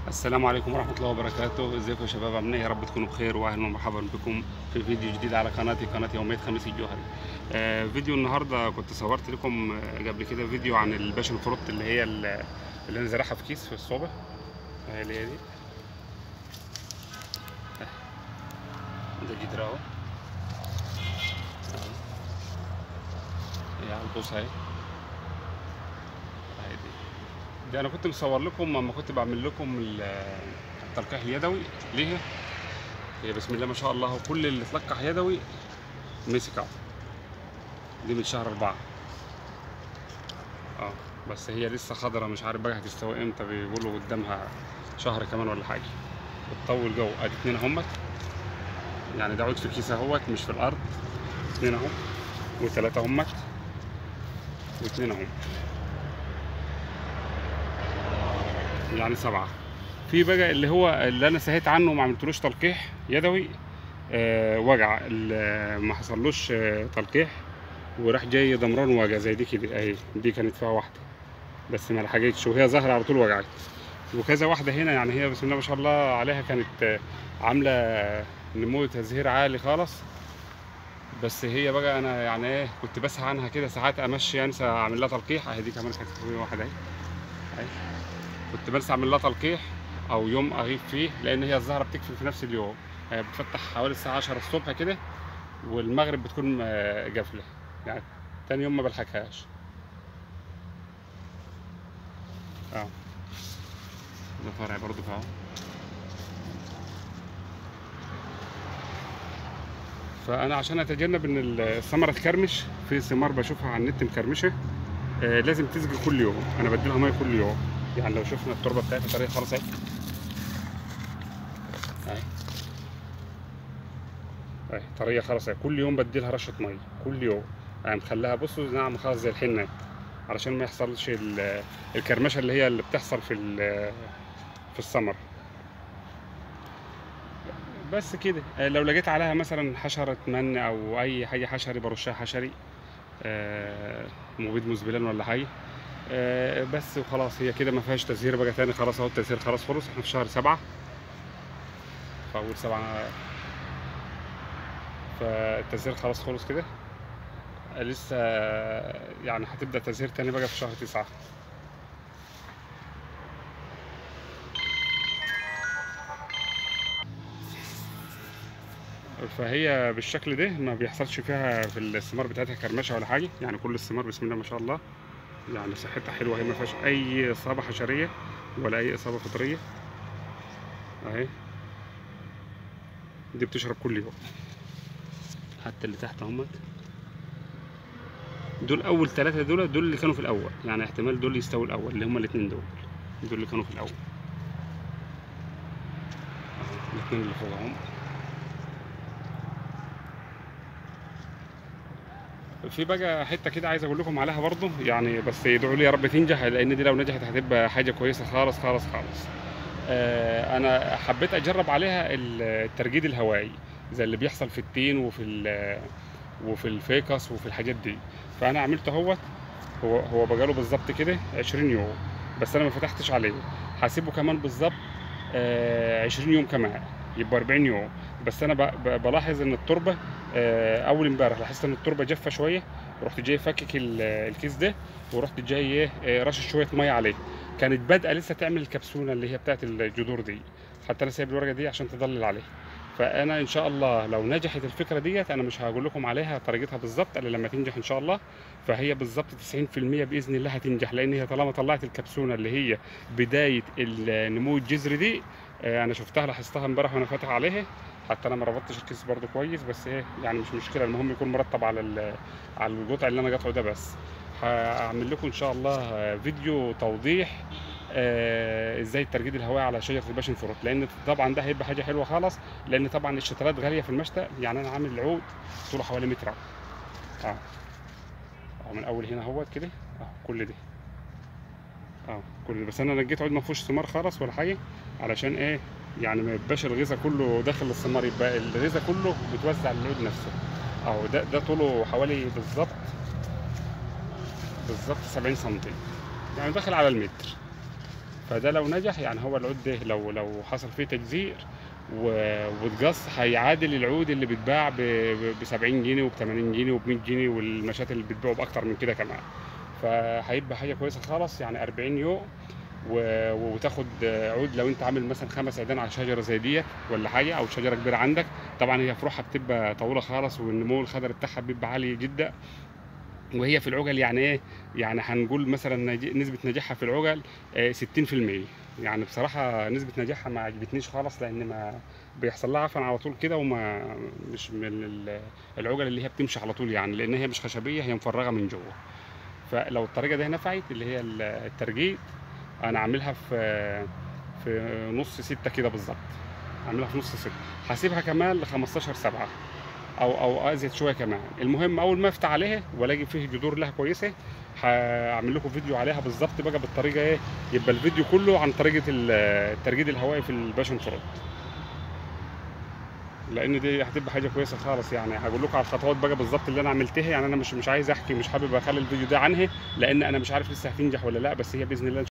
السلام عليكم ورحمة الله وبركاته، ازيكم يا شباب عاملين ايه؟ يا رب تكونوا بخير واهلا ومرحبا بكم في فيديو جديد على قناتي قناة يوميات خميس الجوهري. آه فيديو النهارده كنت صورت لكم آه، قبل كده فيديو عن الباشن فروت اللي هي ال- اللي انا زارعها في كيس في الصوبة. آه اللي هي دي. آه. ده جدر اهو. أهو. هي على البوص اهي. اهي دي. ده انا كنت مصور لكم لما كنت بعمل لكم ال- التلقيح اليدوي ليها هي بسم الله ما شاء الله كل اللي اتلقح يدوي مسك اهو دي من شهر أربعة اه بس هي لسه خضرة مش عارف بقى هتستوي امتى بيقولوا قدامها شهر كمان ولا حاجة بتطول جو ادي اتنين اهمت يعني ده عود في كيس اهوت مش في الارض اتنين اهو وتلاتة اهمت واتنين اهو يعني سبعة في بقى اللي هو اللي انا سهيت عنه وما عملتلوش تلقيح يدوي آه وجع اللي ما حصلوش آه تلقيح وراح جاي دمران وجع زي دي كده اهي دي كانت فيها واحده بس ما لحقتش وهي ظاهره على طول وجعت وكذا واحده هنا يعني هي بسم الله ما شاء الله عليها كانت آه، عامله نمو تزهير عالي خالص بس هي بقى انا يعني ايه كنت بسعى عنها كده ساعات امشي انسى اعمل لها تلقيح اهي دي كمان كانت في واحده اهي اهي كنت بنسى اعمل لها تلقيح او يوم اغيب فيه لان هي الزهره بتقفل في نفس اليوم هي بتفتح حوالي الساعه 10 الصبح كده والمغرب بتكون آه، قافله يعني تاني يوم ما بلحقهاش اه ده فرع برضه اهو فانا عشان اتجنب ان الثمره تكرمش في ثمار بشوفها على النت مكرمشه آه لازم تسقي كل يوم انا بديلها ميه كل يوم يعني لو شفنا التربه بتاعتها طريه خلاص اهي اهي اهي طريه خلاص اهي كل يوم بديلها رشه ميه كل يوم يعني مخليها بصوا ناعمه خالص زي الحنه علشان ما يحصلش ال- الكرمشه اللي هي اللي بتحصل في ال- في الثمر بس كده آه، لو لقيت عليها مثلا حشرة من أو أي حاجة حشري برشها حشري آه، مبيد مزبلان ولا حاجة آه، بس وخلاص هي كده ما فيهاش تزهير بقى تاني خلاص اهو التزهير خلاص خلص احنا في شهر سبعة في أول سبعة فالتزهير خلاص خلص كده آه، لسه آه، يعني هتبدأ تزهير تاني بقى في شهر تسعة فهي بالشكل ده ما بيحصلش فيها في الثمار بتاعتها كرمشه ولا حاجه يعني كل الثمار بسم الله ما شاء الله يعني صحتها حلوه هي ما فيهاش اي اصابه حشريه ولا اي اصابه فطريه اهي دي بتشرب كل يوم حتى اللي تحت اهمت دول اول ثلاثه دول دول اللي كانوا في الاول يعني احتمال دول يستووا الاول اللي هما الاثنين دول دول اللي كانوا في الاول اهو الاثنين اللي فوقهم في بقى حته كده عايز اقول لكم عليها برضه يعني بس يدعوا لي يا رب تنجح لان دي لو نجحت هتبقى حاجه كويسه خالص خالص خالص آه، انا حبيت اجرب عليها الترجيد الهوائي زي اللي بيحصل في التين وفي ال- وفي الفيكس وفي الحاجات دي فانا عملت اهوت هو هو بقاله بالظبط كده 20 يوم بس انا ما فتحتش عليه هسيبه كمان بالظبط آه، 20 يوم كمان يبقى 40 يوم بس انا ب- ب- بلاحظ ان التربه آه، اول امبارح لاحظت ان التربه جافه شويه رحت جاي فكك ال- الكيس ده ورحت جاي ايه آه، رشش شويه ميه عليه كانت بادئه لسه تعمل الكبسونه اللي هي بتاعت الجذور دي حتى انا سايب الورقه دي عشان تضلل عليها فانا ان شاء الله لو نجحت الفكره ديت انا مش هقول لكم عليها طريقتها بالظبط الا لما تنجح ان شاء الله فهي بالظبط 90% باذن الله هتنجح لان هي طالما طلعت الكبسونه اللي هي بدايه النمو الجذري دي آه، انا شفتها لاحظتها امبارح وانا فاتح عليها حتى انا ما ربطتش الكيس برضو كويس بس ايه يعني مش مشكله المهم يكون مرتب على ال- على القطع اللي انا قاطعه ده بس هعمل لكم ان شاء الله آه، فيديو توضيح آه، ازاي الترجيد الهوائي على شجره الباشن فروت لان طبعا ده هيبقى حاجه حلوه خالص لان طبعا الشتلات غاليه في المشتى يعني انا عامل العود طوله حوالي متر اه اه من اول هنا اهوت كده اه كل ده اه كل ده بس انا نجيت عود ما فيهوش ثمار خالص ولا حاجه علشان ايه يعني ما يبقاش الغذاء كله داخل الثمار يبقى الغذاء كله بيتوزع على العود نفسه اهو ده ده طوله حوالي بالظبط بالظبط 70 سم يعني داخل على المتر فده لو نجح يعني هو العود ده لو لو حصل فيه تجزير و- واتقص هيعادل العود اللي بيتباع ب 70 جنيه وب 80 جنيه وب 100 جنيه والمشات اللي بتبيعوا باكتر من كده كمان فهيبقى حاجه كويسه خالص يعني 40 يوم و- وتاخد عود لو انت عامل مثلا خمس عيدان على شجره زي ديت ولا حاجه او شجره كبيره عندك طبعا هي فروعها بتبقى طويله خالص والنمو الخضري بتاعها بيبقى عالي جدا وهي في العجل يعني ايه يعني هنقول مثلا نج- نسبه نجاحها في العجل آه، 60% يعني بصراحه نسبه نجاحها ما عجبتنيش خالص لان ما بيحصل لها عفن على طول كده وما مش من ال- العجل اللي هي بتمشي على طول يعني لان هي مش خشبيه هي مفرغه من جوه فلو الطريقه دي نفعت اللي هي ال- الترجيد انا عاملها في في نص ستة كده بالظبط عاملها في نص ستة هسيبها كمان ل 15 سبعة او او ازيد شويه كمان المهم اول ما افتح عليها والاقي فيه جذور لها كويسه هعمل لكم فيديو عليها بالظبط بقى بالطريقه ايه يبقى الفيديو كله عن طريقه ال- الترجيد الهوائي في الباشن فروت لان دي هتبقى حاجه كويسه خالص يعني هقول لكم على الخطوات بقى بالظبط اللي انا عملتها يعني انا مش مش عايز احكي مش حابب اخلي الفيديو ده عنها لان انا مش عارف لسه هتنجح ولا لا بس هي باذن الله